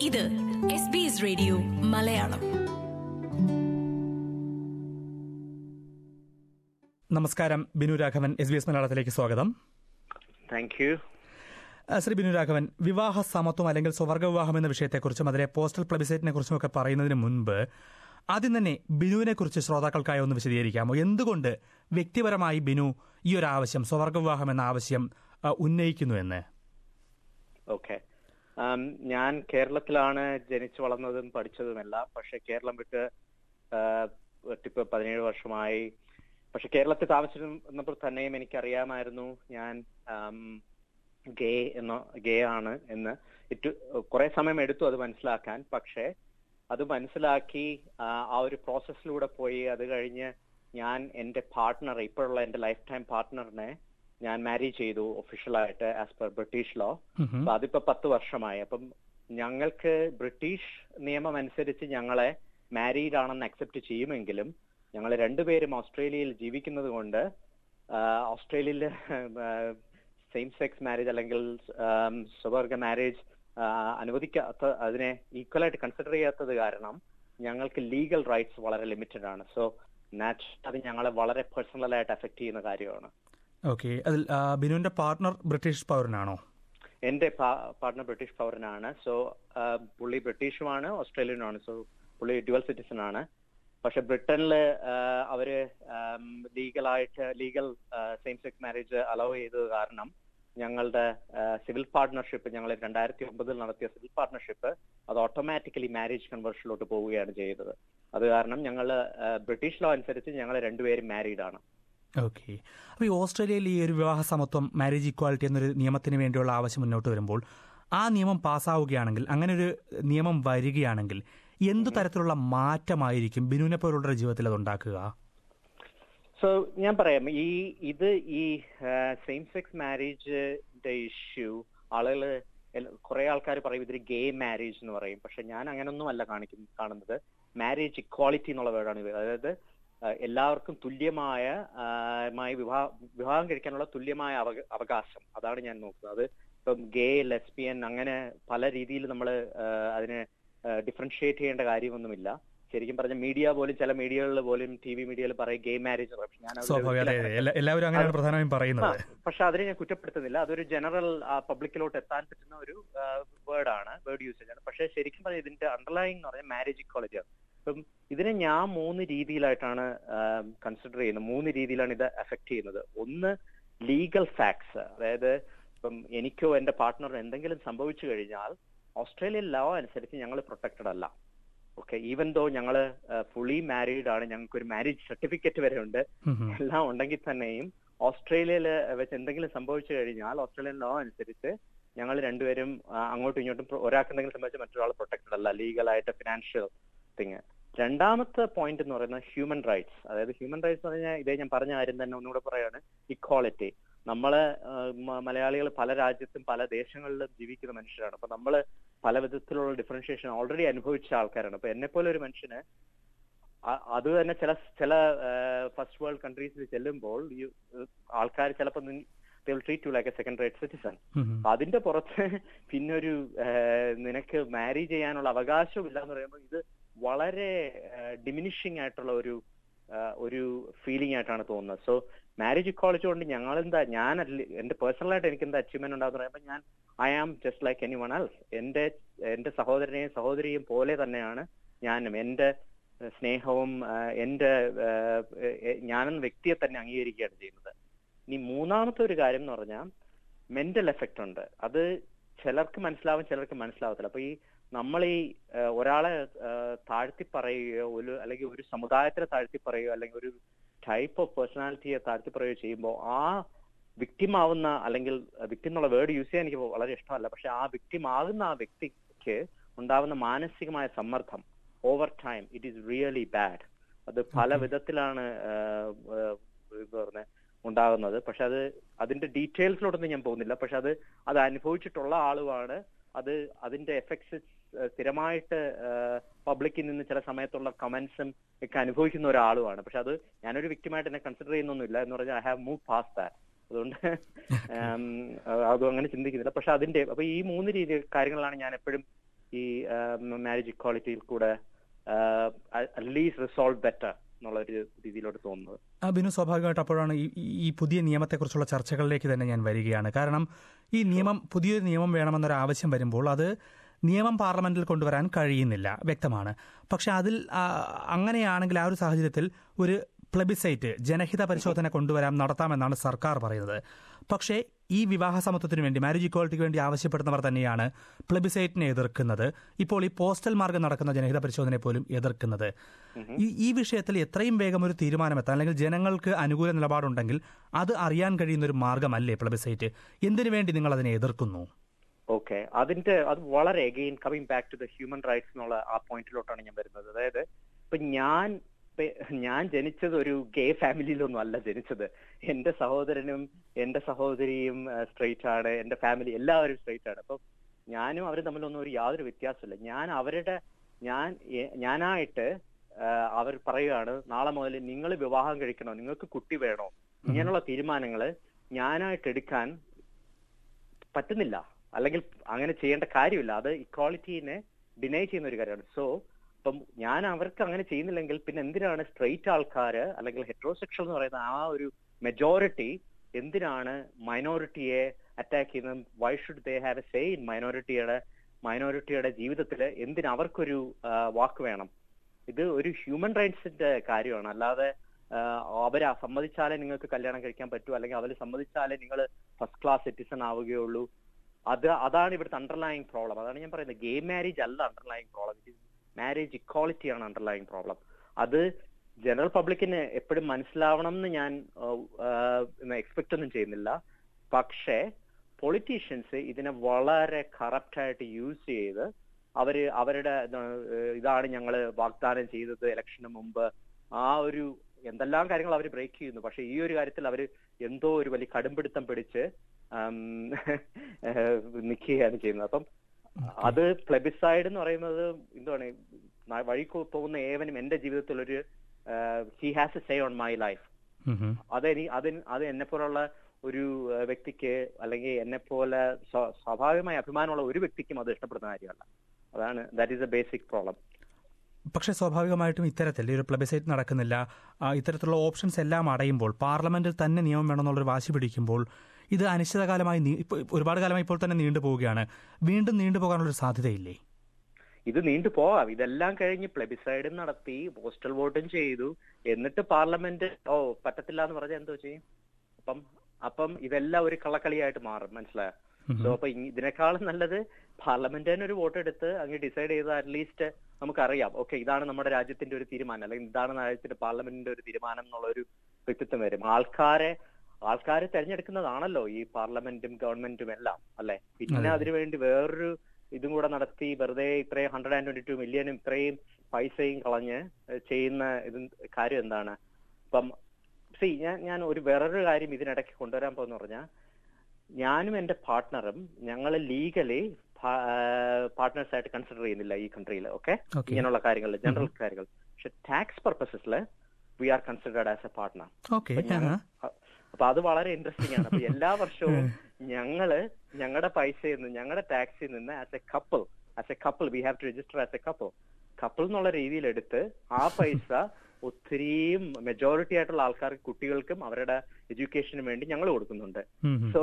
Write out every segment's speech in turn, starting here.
ഇത് S B S radio Malayalam നമസ്കാരം Binu Raghavan S B S മലയാളത്തിലേക്ക് സ്വാഗതം താങ്ക് യു ആ, ശ്രീ ബിനു രാഘവൻ വിവാഹ സമത്വം അല്ലെങ്കിൽ സ്വവർഗ വിവാഹം എന്ന വിഷയത്തെക്കുറിച്ചും അതിലെ പോസ്റ്റൽ പ്ലബിസൈറ്റിനെ കുറിച്ചും ഒക്കെ പറയുന്നതിന് മുൻപ് ആദ്യം തന്നെ ബിനുവിനെ കുറിച്ച് ശ്രോതാക്കൾക്കായി ഒന്ന് വിശദീകരിക്കാമോ എന്തുകൊണ്ട് വ്യക്തിപരമായി ബിനു ഈ ഒരു ആവശ്യം സ്വവർഗ വിവാഹം എന്ന ആവശ്യം ആ, ഉന്നയിക്കുന്നു എന്ന് ഓക്കെ ഞാൻ കേരളത്തിലാണ് ജനിച്ചു വളർന്നതും പഠിച്ചതുമെല്ലാം പക്ഷെ കേരളം വിട്ട് ഇപ്പൊ പതിനേഴ് വർഷമായി പക്ഷെ കേരളത്തിൽ താമസിച്ചിരുന്നപ്പോൾ തന്നെയും എനിക്കറിയാമായിരുന്നു ഞാൻ ഗേ എന്ന ഗേ ആണ് എന്ന് ഇറ്റ് കുറെ സമയം എടുത്തു അത് മനസ്സിലാക്കാൻ പക്ഷെ അത് മനസ്സിലാക്കി ആ, ആ ഒരു പ്രോസസ്സിലൂടെ പോയി അത് കഴിഞ്ഞ് ഞാൻ എന്റെ പാർട്ട്ണർ ഇപ്പോഴുള്ള എന്റെ ലൈഫ് ടൈം പാർട്ട്ണറിനെ ഞാൻ മാരി ചെയ്തു ഒഫീഷ്യലായിട്ട് ആസ് പെർ ബ്രിട്ടീഷ് ലോ ഉഹും. അപ്പൊ അതിപ്പോ പത്ത് വർഷമായി അപ്പം ഞങ്ങൾക്ക് ബ്രിട്ടീഷ് നിയമം അനുസരിച്ച് ഞങ്ങളെ മാരീഡ് ആണെന്ന് അക്സെപ്റ്റ് ചെയ്യുമെങ്കിലും ഞങ്ങൾ രണ്ടുപേരും ഓസ്ട്രേലിയയിൽ ജീവിക്കുന്നത് കൊണ്ട് ഓസ്ട്രേലിയയിൽ സെയിം സെക്സ് മാരേജ് അല്ലെങ്കിൽ ആം, സ്വവർഗ മാരേജ് അനുവദിക്കാത്ത അതിനെ ഈക്വലായിട്ട് കൺസിഡർ ചെയ്യാത്തത് കാരണം ഞങ്ങൾക്ക് ലീഗൽ റൈറ്റ്സ് വളരെ ലിമിറ്റഡ് ആണ് സോ നാച്ച് അത് ഞങ്ങളെ വളരെ പേഴ്സണലായിട്ട് അഫക്ട് ചെയ്യുന്ന കാര്യമാണ് ഓക്കെ അതിൽ ആ, ബിനുവിന്റെ പാർട്ട്ണർ ബ്രിട്ടീഷ് പൗരനാണോ എന്റെ പാർട്ണർ ബ്രിട്ടീഷ് പൗരനാണ് സോ പുള്ളി ബ്രിട്ടീഷുമാണ് ഓസ്ട്രേലിയനുമാണ് സോ പുള്ളി ഡ്യുവൽ സിറ്റിസൺ ആണ് പക്ഷെ ബ്രിട്ടനില് അവര് ലീഗലായിട്ട് legal same sex marriage allow ചെയ്തത് കാരണം ഞങ്ങളുടെ സിവിൽ പാർട്ട്ണർഷിപ്പ് ഞങ്ങൾ രണ്ടായിരത്തി ഒമ്പതിൽ നടത്തിയ സിവിൽ പാർട്ട്ണർഷിപ്പ് അത് ഓട്ടോമാറ്റിക്കലി മാരേജ് കൺവേർഷനിലോട്ട് പോവുകയാണ് ചെയ്തത് അത് കാരണം ഞങ്ങൾ ബ്രിട്ടീഷ് ലോ അനുസരിച്ച് ഞങ്ങൾ രണ്ടുപേരും മാരീഡ് ആണ് ഓക്കെ അപ്പോൾ ഈ ഓസ്ട്രേലിയയിൽ ഈ ഒരു വിവാഹ സമത്വം മാരേജ് ഇക്വാലിറ്റി എന്നൊരു നിയമത്തിന് വേണ്ടിയുള്ള ആവശ്യം മുന്നോട്ട് വരുമ്പോൾ ആ നിയമം പാസ്സാവുകയാണെങ്കിൽ അങ്ങനെ ഒരു നിയമം വരികയാണെങ്കിൽ എന്തു തരത്തിലുള്ള മാറ്റമായിരിക്കും ബിനുവിനെ പോലുള്ള ജീവിതത്തിൽ അത് ഉണ്ടാക്കുക സോ ഞാൻ പറയാം ഈ ഇത് ഈ സെയിം സെക്സ് മാരേജിന്റെ ഇഷ്യൂ ആളുകൾ കുറെ ആൾക്കാർ പറയും ഇതൊരു ഗേ മാരേജ് എന്ന് പറയും പക്ഷെ ഞാൻ അങ്ങനൊന്നും അല്ല കാണിക്കുന്ന കാണുന്നത് മാരേജ് ഇക്വാളിറ്റി എന്നുള്ള വേർഡാണ് ഇത് അതായത് ആ, എല്ലാവർക്കും തുല്യമായ ആ, മായി വിവാഹ വിവാഹം കഴിക്കാനുള്ള തുല്യമായ അവക- അവകാശം അതാണ് ഞാൻ നോക്കുന്നത് അത് ഇപ്പം ഗേ ലെസ്ബിയൻ അങ്ങനെ പല രീതിയിൽ നമ്മൾ അതിനെ ഡിഫറൻഷിയേറ്റ് ചെയ്യേണ്ട കാര്യമൊന്നുമില്ല ശരിക്കും പറഞ്ഞ മീഡിയ പോലും ചില മീഡിയകളിൽ പോലും ടി വി മീഡിയയിൽ പറയും ഗേ മാരേജ് പക്ഷെ ഞാൻ അതിനെ സ്വാഭാവിക അതെ അതെ എല്ലാ- എല്ലാവരും അങ്ങനെയാണ് പ്രധാനമായും പറയുന്നത് പക്ഷെ അതിനെ ഞാൻ കുറ്റപ്പെടുത്തുന്നില്ല അതൊരു ജനറൽ പബ്ലിക്കിലോട്ട് എത്താൻ പറ്റുന്ന ഒരു വേർഡാണ് വേർഡ് യൂസേജ് ആണ് പക്ഷെ ശരിക്കും പറഞ്ഞാൽ ഇതിന്റെ അണ്ടർലൈൻ എന്ന് പറഞ്ഞാൽ മാരേജ് ഇക്വാളിറ്റി ആണ് ഇപ്പം ഇതിനെ ഞാൻ മൂന്ന് രീതിയിലായിട്ടാണ് കൺസിഡർ ചെയ്യുന്നത് മൂന്ന് രീതിയിലാണ് ഇത് എഫക്ട് ചെയ്യുന്നത് ഒന്ന് ലീഗൽ ഫാക്ട്സ് അതായത് ഇപ്പം എനിക്കോ എന്റെ പാർട്ട്ണറിനോ എന്തെങ്കിലും സംഭവിച്ചു കഴിഞ്ഞാൽ ഓസ്ട്രേലിയൻ ലോ അനുസരിച്ച് ഞങ്ങൾ പ്രൊട്ടക്റ്റഡ് അല്ല ഓക്കെ ഈവൻ ദോ ഞങ്ങള് ഫുള്ളി മാരീഡ് ആണ് ഞങ്ങൾക്ക് ഒരു മാരേജ് സർട്ടിഫിക്കറ്റ് വരെ ഉണ്ട് ഉം ഉം. എല്ലാം ഉണ്ടെങ്കിൽ തന്നെയും ഓസ്ട്രേലിയയിൽ വെച്ച് എന്തെങ്കിലും സംഭവിച്ചു കഴിഞ്ഞാൽ ഓസ്ട്രേലിയൻ ലോ അനുസരിച്ച് ഞങ്ങൾ രണ്ടുപേരും ആ, അങ്ങോട്ടും ഇങ്ങോട്ടും പ്ര- ഒരാൾക്ക് എന്തെങ്കിലും സംഭവിച്ചാൽ മറ്റൊരാൾ പ്രൊട്ടക്റ്റഡ് അല്ല ലീഗലായിട്ട് ഫിനാൻഷ്യൽ തിങ് രണ്ടാമത്തെ പോയിന്റ് എന്ന് പറയുന്നത് ഹ്യൂമൻ റൈറ്റ്സ് അതായത് ഹ്യൂമൻ റൈറ്റ്സ് എന്ന് പറഞ്ഞാൽ ഇതേ ഞാൻ പറഞ്ഞ കാര്യം തന്നെ ഒന്നുകൂടെ പറയാണ് ഇക്വാളിറ്റി നമ്മള് മലയാളികൾ പല രാജ്യത്തും പല ദേശങ്ങളിലും ജീവിക്കുന്ന മനുഷ്യരാണ് അപ്പൊ നമ്മള് പല വിധത്തിലുള്ള ഡിഫറൻഷിയേഷൻ ഓൾറെഡി അനുഭവിച്ച ആൾക്കാരാണ് അപ്പൊ എന്നെ പോലെ ഒരു മനുഷ്യന് അ- അത് തന്നെ ചില ചില ഫസ്റ്റ് വേൾഡ് കൺട്രീസിൽ ചെല്ലുമ്പോൾ ആൾക്കാർ ചിലപ്പോൾ treat you like a second rate citizen ഉം ഉം. അതിന്റെ പുറത്ത് പിന്നൊരു ആ, നിനക്ക് മാരി ചെയ്യാനുള്ള അവകാശവും ഇല്ല എന്ന് പറയുമ്പോൾ ഇത് വളരെ ഡിമിനിഷിങ് ആയിട്ടുള്ള ഒരു ആ, ഒരു ഫീലിംഗ് ആയിട്ടാണ് തോന്നുന്നത് സോ മാരേജ് ഇക്വാളിറ്റി കൊണ്ട് ഞങ്ങൾ എന്താ ഞാൻ അല്ല- എന്റെ പേഴ്സണലായിട്ട് എനിക്ക് എന്താ അച്ചീവ്മെന്റ് ഉണ്ടാകുന്ന പറയുമ്പോൾ ഞാൻ I am just like anyone else എന്റെ എന്റെ സഹോദരനെയും സഹോദരിയും പോലെ തന്നെയാണ് ഞാനും എന്റെ ഏഹ്, സ്നേഹവും ആഹ്, എന്റെ ആഹ്, ഏഹ്, ഞാനെന്ന വ്യക്തിയെ തന്നെ അംഗീകരിക്കുകയാണ് ചെയ്യുന്നത് ഇനി മൂന്നാമത്തെ ഒരു കാര്യം എന്ന് പറഞ്ഞാൽ മെന്റൽ എഫക്റ്റ് ഉണ്ട് അത് ചിലർക്ക് മനസ്സിലാവും ചിലർക്ക് മനസ്സിലാവത്തില്ല അപ്പൊ ഈ നമ്മൾ ഈ ആഹ്, ഒരാളെ ആഹ്, താഴ്ത്തി പറയുകയോ ഒരു അല്ലെങ്കിൽ ഒരു സമുദായത്തിനെ താഴ്ത്തി പറയുകയോ അല്ലെങ്കിൽ ഒരു ടൈപ്പ് ഓഫ് പേഴ്സണാലിറ്റിയെ താഴ്ത്തി പറയുകയോ ചെയ്യുമ്പോൾ ആ വിക്ടിം ആവുന്ന അല്ലെങ്കിൽ വിക്ടിം എന്നുള്ള വേർഡ് യൂസ് ചെയ്യാൻ എനിക്ക് വളരെ ഇഷ്ടമല്ല പക്ഷെ ആ വിക്ടിം ആകുന്ന ആ വ്യക്തിക്ക് ഉണ്ടാവുന്ന മാനസികമായ സമ്മർദ്ദം over time it is really bad അത് പല വിധത്തിലാണ് ആഹ്, ആഹ്, ഇത് പറഞ്ഞ ഉണ്ടാകുന്നത് പക്ഷെ അത് അതിന്റെ ഡീറ്റെയിൽസിലോട്ടൊന്നും ഞാൻ പോകുന്നില്ല പക്ഷെ അത് അത് അനുഭവിച്ചിട്ടുള്ള ആളുമാണ് അത് അതിന്റെ എഫക്ട്സ് സ്ഥിരമായിട്ട് പബ്ലിക്കിൽ നിന്ന് ചില സമയത്തുള്ള കമന്റ്സും ഒക്കെ അനുഭവിക്കുന്ന ഒരാളുമാണ് പക്ഷെ അത് ഞാനൊരു വ്യക്തിമായിട്ട് എന്നെ കൺസിഡർ ചെയ്യുന്നൊന്നുമില്ല എന്ന് പറഞ്ഞാൽ I have move past that അതുകൊണ്ട് ഉം, അതും അങ്ങനെ ചിന്തിക്കുന്നില്ല പക്ഷെ അതിന്റെ അപ്പൊ ഈ മൂന്ന് രീതി കാര്യങ്ങളാണ് ഞാൻ എപ്പോഴും ഈ മാരേജ് ഇക്വാളിറ്റിയിൽ കൂടെ അറ്റ്ലീസ്റ്റ് റിസോൾവ് ബെറ്റർ എന്നുള്ള ഒരു രീതിയിലോട്ട് തോന്നുന്നത് ആ, ബിനു സ്വാഭാവികമായിട്ട് അപ്പോഴാണ് ഈ ഈ- ഈ പുതിയ നിയമത്തെക്കുറിച്ചുള്ള ചർച്ചകളിലേക്ക് തന്നെ ഞാൻ വരികയാണ് കാരണം ഈ നിയമം പുതിയൊരു നിയമം വേണമെന്നൊരു ആവശ്യം വരുമ്പോൾ അത് നിയമം പാർലമെന്റിൽ കൊണ്ടുവരാൻ കഴിയുന്നില്ല വ്യക്തമാണ് പക്ഷെ അതിൽ ആ, അങ്ങനെയാണെങ്കിൽ ആ ഒരു സാഹചര്യത്തിൽ ഒരു പ്ലബിസൈറ്റ് ജനഹിത പരിശോധന കൊണ്ടുവരാം നടത്താമെന്നാണ് സർക്കാർ പറയുന്നത് പക്ഷേ ഈ വിവാഹ സമത്വത്തിന് വേണ്ടി മാരേജ് ഇക്വാളിറ്റിക്ക് വേണ്ടി ആവശ്യപ്പെടുന്നവർ തന്നെയാണ് പ്ലബിസൈറ്റിനെ എതിർക്കുന്നത് ഇപ്പോൾ ഈ പോസ്റ്റൽ മാർഗം നടക്കുന്ന ജനഹിത പരിശോധനയെ പോലും എതിർക്കുന്നത് ഈ ഈ വിഷയത്തിൽ എത്രയും വേഗം ഒരു തീരുമാനമെത്താൻ അല്ലെങ്കിൽ ജനങ്ങൾക്ക് അനുകൂല നിലപാടുണ്ടെങ്കിൽ അത് അറിയാൻ കഴിയുന്ന ഒരു മാർഗമല്ലേ പ്ലബിസൈറ്റ് എന്തിനു വേണ്ടി നിങ്ങൾ അതിനെ എതിർക്കുന്നു ഓക്കെ അതിന്റെ അത് വളരെ again coming back to the human rights എന്നുള്ള ആ പോയിന്റിലോട്ടാണ് ഞാൻ വരുന്നത് അതായത് ഇപ്പൊ ഞാൻ ഇപ്പൊ ഞാൻ ജനിച്ചത് ഒരു ഗേ ഫാമിലിയിലൊന്നും അല്ല ജനിച്ചത് എന്റെ സഹോദരനും എന്റെ സഹോദരിയും സ്ട്രെയിറ്റ് ആണ് എന്റെ ഫാമിലി എല്ലാവരും സ്ട്രെയിറ്റ് ആണ് അപ്പൊ ഞാനും അവരും തമ്മിലൊന്നും ഒരു യാതൊരു വ്യത്യാസമില്ല ഞാൻ അവരുടെ ഞാൻ എ- ഞാനായിട്ട് ആ, അവർ പറയുകയാണ് നാളെ മുതൽ നിങ്ങൾ വിവാഹം കഴിക്കണോ നിങ്ങൾക്ക് കുട്ടി വേണോ ഇങ്ങനെയുള്ള തീരുമാനങ്ങൾ ഞാനായിട്ട് എടുക്കാൻ പറ്റുന്നില്ല അല്ലെങ്കിൽ അങ്ങനെ ചെയ്യേണ്ട കാര്യമില്ല അത് ഇക്വാളിറ്റീനെ ഡിനൈ ചെയ്യുന്ന ഒരു കാര്യമാണ് സോ ഇപ്പം ഞാൻ അവർക്ക് അങ്ങനെ ചെയ്യുന്നില്ലെങ്കിൽ പിന്നെ എന്തിനാണ് സ്ട്രെയിറ്റ് ആൾക്കാര് അല്ലെങ്കിൽ ഹെട്രോസെക്ഷൽ എന്ന് പറയുന്ന ആ ഒരു മെജോറിറ്റി എന്തിനാണ് മൈനോറിറ്റിയെ അറ്റാക്ക് ചെയ്യുന്നത് why should they have a say in മൈനോറിറ്റിയുടെ മൈനോറിറ്റിയുടെ ജീവിതത്തിൽ എന്തിന് അവർക്കൊരു ആ, വാക്ക് വേണം ഇത് ഒരു ഹ്യൂമൻ റൈറ്റ്സിന്റെ കാര്യമാണ് അല്ലാതെ അവർ സമ്മതിച്ചാലേ നിങ്ങൾക്ക് കല്യാണം കഴിക്കാൻ പറ്റൂ അല്ലെങ്കിൽ അവർ സമ്മതിച്ചാലേ നിങ്ങൾ ഫസ്റ്റ് ക്ലാസ് സിറ്റിസൺ ആവുകയുള്ളൂ അത് അതാണ് ഇവിടുത്തെ അണ്ടർലൈങ് പ്രോബ്ലം അതാണ് ഞാൻ പറയുന്നത് ഗെയിം മാരേജ് അല്ല അണ്ടർലൈങ് പ്രോബ്ലം മാരേജ് ഇക്വാളിറ്റി ആണ് അണ്ടർലൈങ് പ്രോബ്ലം അത് ജനറൽ പബ്ലിക്കിന് എപ്പോഴും മനസ്സിലാവണം എന്ന് ഞാൻ എക്സ്പെക്ട് ഒന്നും ചെയ്യുന്നില്ല പക്ഷേ പൊളിറ്റീഷ്യൻസ് ഇതിനെ വളരെ കറപ്റ്റ് ആയിട്ട് യൂസ് ചെയ്ത് അവര് അവരുടെ എന്താണ്, ഏഹ് ഇതാണ് ഞങ്ങൾ വാഗ്ദാനം ചെയ്തത് ഇലക്ഷന് മുമ്പ് ആ ഒരു എന്തെല്ലാം കാര്യങ്ങൾ അവർ ബ്രേക്ക് ചെയ്യുന്നു പക്ഷെ ഈ ഒരു കാര്യത്തിൽ അവർ എന്തോ ഒരു വലിയ കടുംപിടുത്തം പിടിച്ച് ആം, ഏഹ് നിൽക്കുകയാണ് ചെയ്യുന്നത് അപ്പം അത് പ്ലെബിസൈഡ് എന്ന് പറയുന്നത് എന്താണ് ന- വഴി കൊ- പോകുന്ന ഏവനും എന്റെ ജീവിതത്തിൽ ഒരു he has a say on my life ഉം ഉം. അതെനി അതിന് അത് എന്നെ പോലുള്ള ഒരു ആ, വ്യക്തിക്ക് അല്ലെങ്കിൽ എന്നെ പോലെ സ്വ- സ്വാഭാവികമായ അഭിമാനമുള്ള ഒരു വ്യക്തിക്കും അത് ഇഷ്ടപ്പെടുന്ന കാര്യമല്ല അതാണ് that is a basic problem പക്ഷേ സ്വാഭാവികമായിട്ടും ഇത്തരത്തിൽ ഈ ഒരു പ്ലബിസൈറ്റ് നടക്കുന്നില്ല ആ, ഇത്തരത്തിലുള്ള ഓപ്ഷൻസ് എല്ലാം അടയുമ്പോൾ പാർലമെന്റിൽ തന്നെ നിയമം വേണമെന്നുള്ളൊരു വാശി പിടിക്കുമ്പോൾ ഇത് അനിശ്ചിതകാലമായി നീ- ഇപ്പോൾ ഒരുപാട് കാലമായി ഇപ്പോൾ തന്നെ നീണ്ടു പോവുകയാണ് വീണ്ടും നീണ്ടു പോകാനുള്ളൊരു സാധ്യതയില്ലേ ഇത് നീണ്ടു പോവാം ഇതെല്ലാം കഴിഞ്ഞ് പ്ലെബിസൈഡും നടത്തി പോസ്റ്റൽ വോട്ടും ചെയ്തു എന്നിട്ട് പാർലമെന്റ് ഓ പറ്റത്തില്ല എന്ന് പറഞ്ഞാൽ എന്തോ ചെയ്യും അപ്പം അപ്പം ഇതെല്ലാം ഒരു കള്ളക്കളിയായിട്ട് മാറും മനസ്സിലായോ സോ അപ്പൊ ഇ- ഇതിനേക്കാളും നല്ലത് പാർലമെന്റ് തന്നെ ഒരു വോട്ട് എടുത്ത് അങ്ങ് ഡിസൈഡ് ചെയ്ത് അറ്റ്ലീസ്റ്റ് നമുക്കറിയാം ഓക്കെ ഇതാണ് നമ്മുടെ രാജ്യത്തിന്റെ ഒരു തീരുമാനം അല്ലെങ്കിൽ ഇതാണ് രാജ്യത്തിന്റെ പാർലമെന്റിന്റെ ഒരു തീരുമാനം എന്നുള്ള ഒരു വ്യക്തിത്വം വരും ആൾക്കാരെ ആൾക്കാരെ തെരഞ്ഞെടുക്കുന്നതാണല്ലോ ഈ പാർലമെന്റും ഗവൺമെന്റും എല്ലാം അല്ലെ പിന്നെ അതിനുവേണ്ടി വേറൊരു ഇതും കൂടെ നടത്തി വെറുതെ ഇത്രയും ഹൺഡ്രഡ് ആൻഡ് ട്വന്റി ടു മില്യനും ഇത്രയും പൈസയും കളഞ്ഞ് ഏഹ് ചെയ്യുന്ന ഇത് കാര്യം എന്താണ് ഇപ്പം സി ഞാൻ ഞാൻ ഒരു വേറൊരു കാര്യം ഇതിനിടയ്ക്ക് കൊണ്ടുവരാൻ പോകുന്ന പറഞ്ഞാൽ ഞാനും എന്റെ പാർട്ട്ണറും ഞങ്ങൾ ലീഗലി പാർട്ട്നേഴ്സ് ആയിട്ട് കൺസിഡർ ചെയ്യുന്നില്ല ഈ കൺട്രിയിൽ ഓക്കെ Okay. ഇങ്ങനെയുള്ള കാര്യങ്ങളിൽ ജനറൽ കാര്യങ്ങൾ പക്ഷെ ടാക്സ് പർപ്പസസിൽ we are considered as a partner okay അപ്പൊ ഞങ്ങ- അപ്പൊ അത് വളരെ ഇൻട്രസ്റ്റിംഗ് ആണ് അപ്പൊ എല്ലാ വർഷവും ഞങ്ങള് ഞങ്ങളുടെ പൈസയിൽ നിന്ന് ഞങ്ങളുടെ ടാക്സിൽ നിന്ന് as a couple as a couple we have to register as a couple couple എന്നുള്ള രീതിയിൽ എടുത്ത് ആ പൈസ ഒത്തിരിയും മെജോറിറ്റി ആയിട്ടുള്ള ആൾക്കാർക്ക് കുട്ടികൾക്കും അവരുടെ എഡ്യൂക്കേഷനും വേണ്ടി ഞങ്ങൾ കൊടുക്കുന്നുണ്ട് സോ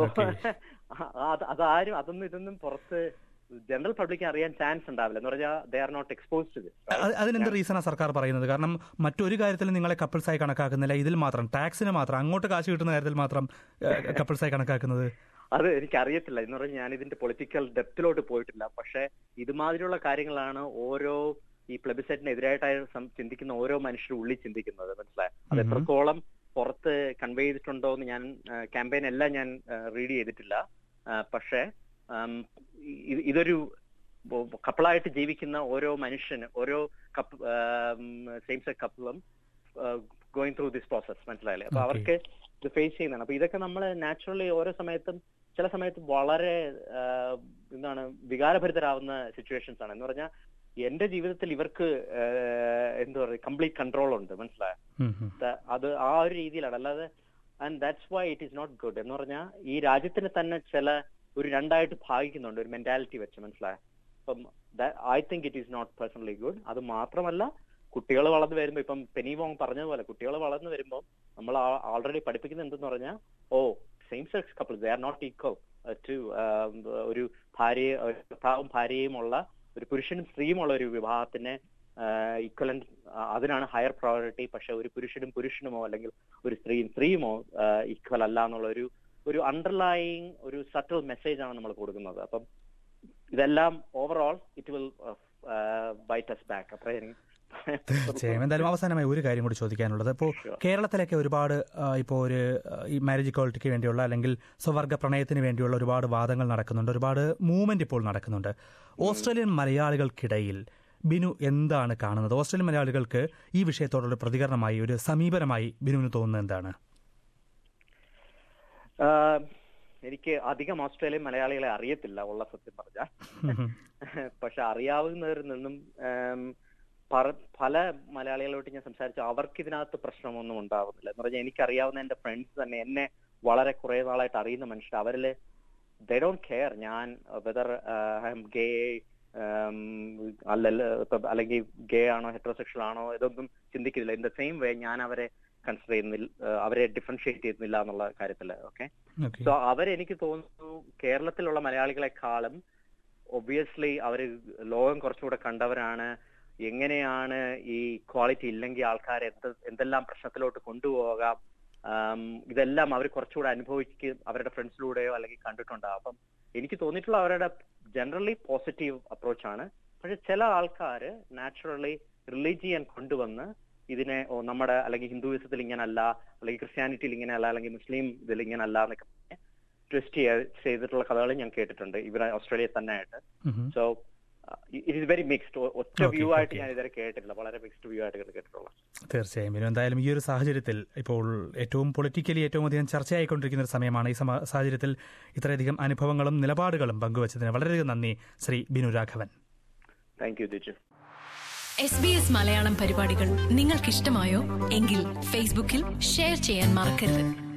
അതാരും അതൊന്നും ഇതൊന്നും പുറത്ത് ജനറൽ പബ്ലിക്കിന് അറിയാൻ ചാൻസ് ഉണ്ടാവില്ല എന്ന് പറഞ്ഞാൽ they are not expose to this അതിനെന്ത് റീസണാ സർക്കാർ പറയുന്നത് കാരണം മറ്റൊരു കാര്യത്തിലും നിങ്ങളെ കപ്പിൾസായി കണക്കാക്കുന്നില്ല ഇതിൽ മാത്രം ടാക്സിന് മാത്രം അങ്ങോട്ട് കാശ് കിട്ടുന്ന കാര്യത്തിൽ മാത്രം കപ്പിൾസായി കണക്കാക്കുന്നത് അത് എനിക്ക് അറിയത്തില്ല എന്ന് പറഞ്ഞാൽ ഞാൻ ഇതിന്റെ പൊളിറ്റിക്കൽ ഡെപ്തിലോട്ട് പോയിട്ടില്ല പക്ഷെ ഇതുമാതിരിയുള്ള കാര്യങ്ങളാണ് ഓരോ ഈ പ്ലബിസെറ്റിനെതിരായിട്ടായി സം- ചിന്തിക്കുന്ന ഓരോ മനുഷ്യരും ഉള്ളിൽ ചിന്തിക്കുന്നത് മനസ്സിലായി അത് എത്രത്തോളം പുറത്ത് കൺവേ ചെയ്തിട്ടുണ്ടോ എന്ന് ഞാൻ ക്യാമ്പയിൻ എല്ലാം ഞാൻ റീഡ് ചെയ്തിട്ടില്ല ആ, പക്ഷേ ആം, ഇ- ഇതൊരു കപ്പിളായിട്ട് ജീവിക്കുന്ന ഓരോ മനുഷ്യന് ഓരോ കപ്പ് സെയിം സെക്സ് കപ്പിളും ഗോയിങ് ത്രൂ ദിസ് പ്രോസസ് മനസ്സിലായില്ലേ അപ്പൊ Okay. അവർക്ക് ഇത് ഫേസ് ചെയ്യുന്നതാണ് അപ്പൊ ഇതൊക്കെ നമ്മൾ നാച്ചുറലി ഓരോ സമയത്തും ചില സമയത്ത് വളരെ ആ, എന്താണ് വികാരഭരിതരാവുന്ന സിറ്റുവേഷൻസ് ആണ് എന്ന് പറഞ്ഞാൽ എന്റെ ജീവിതത്തിൽ ഇവർക്ക് ആ, എന്താ പറയുക കംപ്ലീറ്റ് കൺട്രോൾ ഉണ്ട് മനസ്സിലായോ ഉം, ഉം. ദ- അത് ആ ഒരു രീതിയിലാണ് അല്ലാതെ and that's why it is not good എന്ന് പറഞ്ഞാൽ ഈ രാജ്യത്തിന് തന്നെ ചില ഒരു രണ്ടായിട്ട് ഭാഗിക്കുന്നുണ്ട് ഒരു മെന്റാലിറ്റി വെച്ച് മനസ്സിലായ ഇപ്പം I think it is not personally good അത് മാത്രമല്ല കുട്ടികൾ വളർന്നു വരുമ്പോൾ ഇപ്പം പെനിവോങ് പറഞ്ഞതുപോലെ കുട്ടികൾ വളർന്നു വരുമ്പോൾ നമ്മൾ ആൾറെഡി പഠിപ്പിക്കുന്നത് എന്തെന്ന് പറഞ്ഞാൽ oh same sex couple they are not equal to ഒരു ഭാര്യ ഒരു ഭർത്താവും ഭാര്യയുമുള്ള ഒരു പുരുഷനും സ്ത്രീയുമുള്ള ഒരു വിവാഹത്തിന് ഈക്വലന്റ് അതിനാണ് ഹയർ പ്രയോറിറ്റി പക്ഷെ ഒരു പുരുഷനും പുരുഷനുമോ അല്ലെങ്കിൽ ഒരു സ്ത്രീയും സ്ത്രീയുമോ ഈക്വൽ അല്ല എന്നുള്ള ഒരു ഒരു അണ്ടർലൈങ് ഒരു സട്ടിൽ മെസ്സേജ് ആണ് നമ്മൾ കൊടുക്കുന്നത് അപ്പം ഇതെല്ലാം overall it will bite us back അപ്പൊ തീർച്ചയായും എന്തായാലും അവസാനമായി ഒരു കാര്യം കൂടി ചോദിക്കാനുള്ളത് ഇപ്പോൾ Sure. കേരളത്തിലൊക്കെ ഒരുപാട് ആ, ഇപ്പോൾ ഒരു ആ, ഈ മാരേജ് ഇക്വാളിറ്റിക്ക് വേണ്ടിയുള്ള അല്ലെങ്കിൽ സ്വവർഗ പ്രണയത്തിന് വേണ്ടിയുള്ള ഒരുപാട് വാദങ്ങൾ നടക്കുന്നുണ്ട് ഒരുപാട് മൂവ്മെന്റ് ഇപ്പോൾ നടക്കുന്നുണ്ട് ഓസ്ട്രേലിയൻ മലയാളികൾക്കിടയിൽ ബിനു എന്താണ് കാണുന്നത് ഓസ്ട്രേലിയൻ മലയാളികൾക്ക് ഈ വിഷയത്തോടുള്ള പ്രതികരണമായി ഒരു സമീപനമായി ബിനുവിന് തോന്നുന്നത് എന്താണ് ആഹ് എനിക്ക് അധികം ഓസ്ട്രേലിയൻ മലയാളികളെ അറിയത്തില്ല ഉള്ള സത്യം പറഞ്ഞാൽ പക്ഷെ അറിയാവുന്നവരിൽ നിന്നും ആം, പറ- പല മലയാളികളോട്ട് ഞാൻ സംസാരിച്ചു അവർക്ക് ഇതിനകത്ത് പ്രശ്നമൊന്നും ഉണ്ടാവുന്നില്ല എന്ന് പറഞ്ഞാൽ എനിക്കറിയാവുന്ന എന്റെ ഫ്രണ്ട്സ് തന്നെ എന്നെ വളരെ കുറെ നാളായിട്ട് അറിയുന്ന മനുഷ്യർ അവരില് ദേ ഡോണ്ട് കെയർ ഞാൻ വെദർ ഐ എം ഗേ അല്ലല്ല ഇപ്പൊ അല്ലെങ്കിൽ ഗേ ആണോ ഹെറ്ററോസെക്ഷൽ ആണോ ഇതൊന്നും ചിന്തിക്കുന്നില്ല ഇൻ ദ സെയിം വേ ഞാൻ അവരെ കൺസിഡർ ചെയ്യുന്നില്ല ഏഹ് അവരെ ഡിഫറൻഷിയേറ്റ് ചെയ്യുന്നില്ല എന്നുള്ള കാര്യത്തില് ഓക്കെ ഓക്കെ സോ അവരെനിക്ക് തോന്നുന്നു കേരളത്തിലുള്ള മലയാളികളെക്കാളും ഒബ്വിയസ്ലി അവര് ലോകം കുറച്ചുകൂടെ കണ്ടവരാണ് എങ്ങനെയാണ് ഈ ക്വാളിറ്റി ഇല്ലെങ്കിൽ ആൾക്കാരെ എന്ത് എന്തെല്ലാം പ്രശ്നത്തിലോട്ട് കൊണ്ടുപോകാം ആം, ഇതെല്ലാം അവർ കുറച്ചുകൂടെ അനുഭവിക്കും അവരുടെ ഫ്രണ്ട്സിലൂടെയോ അല്ലെങ്കിൽ കണ്ടിട്ടുണ്ടാവും അപ്പം എനിക്ക് തോന്നിയിട്ടുള്ള അവരുടെ ജനറലി പോസിറ്റീവ് അപ്രോച്ചാണ് പക്ഷെ ചില ആൾക്കാർ നാച്ചുറലി റിലീജിയൻ കൊണ്ടുവന്ന് ഇതിനെ ഓ നമ്മുടെ അല്ലെങ്കിൽ ഹിന്ദുവിസത്തിൽ ഇങ്ങനല്ല അല്ലെങ്കിൽ ക്രിസ്ത്യാനിറ്റിയിൽ ഇങ്ങനെയല്ല അല്ലെങ്കിൽ മുസ്ലിം ഇതിൽ ഇങ്ങനല്ല എന്നൊക്കെ പറഞ്ഞ് ട്വിസ്റ്റ് ചെയ്തിട്ടുള്ള കഥകൾ ഞാൻ കേട്ടിട്ടുണ്ട് ഇവിടെ ഓസ്ട്രേലിയ തന്നെ ആയിട്ട് so it is very mixed ഒറ്റ Okay, വ്യൂ ആയിട്ട് okay. ഞാൻ ഇതുവരെ കേട്ടിട്ടില്ല വളരെ മിക്സ്ഡ് വ്യൂ ആയിട്ട് കേട്ടിട്ടുള്ള തീർച്ചയായും ബിനു എന്തായാലും ഈ ഒരു സാഹചര്യത്തിൽ ഇപ്പോൾ ഏറ്റവും പൊളിറ്റിക്കലി ഏറ്റവും അധികം ചർച്ചയായിക്കൊണ്ടിരിക്കുന്ന ഒരു സമയമാണ് ഈ സമ- സാഹചര്യത്തിൽ ഇത്രയധികം അനുഭവങ്ങളും നിലപാടുകളും പങ്കുവച്ചതിന് വളരെയധികം നന്ദി Shri Binu Raghavan thank you Diju S B S Malayalam പരിപാടികൾ നിങ്ങൾക്കിഷ്ടമായോ എങ്കിൽ ഫേസ്ബുക്കിൽ ഷെയർ ചെയ്യാൻ മറക്കരുത്